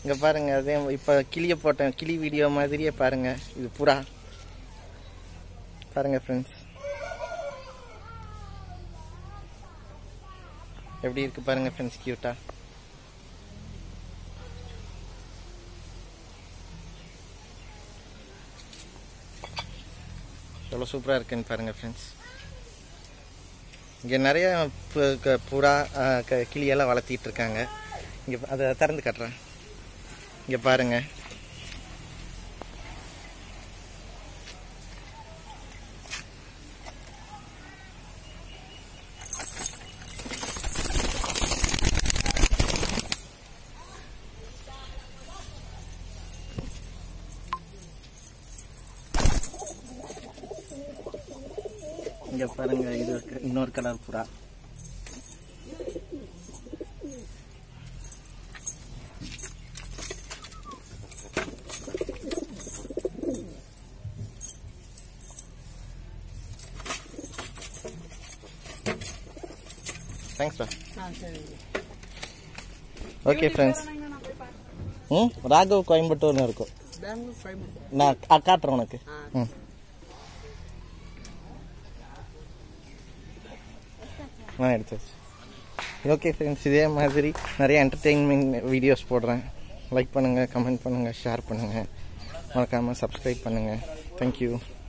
இங்கே பாருங்க அதே இப்போ கிளியை போட்டேன் கிளி வீடியோ மாதிரியே பாருங்க இது புறா பாருங்க ஃப்ரெண்ட்ஸ் எப்படி இருக்கு பாருங்க ஃப்ரெண்ட்ஸ் கியூட்டா எவ்வளோ சூப்பராக இருக்குன்னு பாருங்க ஃப்ரெண்ட்ஸ் இங்கே நிறைய பு- க- புறா ஆ, க- கிளியெல்லாம் வளர்த்திட்டு இருக்காங்க இங்கே அதை திறந்து காட்டுறேன் இங்கே பாருங்க இங்கே பாருங்க இது இருக்கு, இன்னொரு கலர் புறா தேங்க்ஸ்ப்பா ஓகே ஃப்ரெண்ட்ஸ் ம் ராகவ் கோயம்புத்தூர்னு இருக்கும் நான் கா- காட்டுறேன் உனக்கு ம் நான் எடுத்தாச்சு ஓகே ஃப்ரெண்ட்ஸ் இதே மாதிரி நிறைய என்டர்டெயின்மெண்ட் வீடியோஸ் போடுறேன் லைக் பண்ணுங்கள் கமெண்ட் பண்ணுங்கள் ஷேர் பண்ணுங்கள் மறக்காமல் சப்ஸ்கிரைப் பண்ணுங்கள் தேங்க்யூ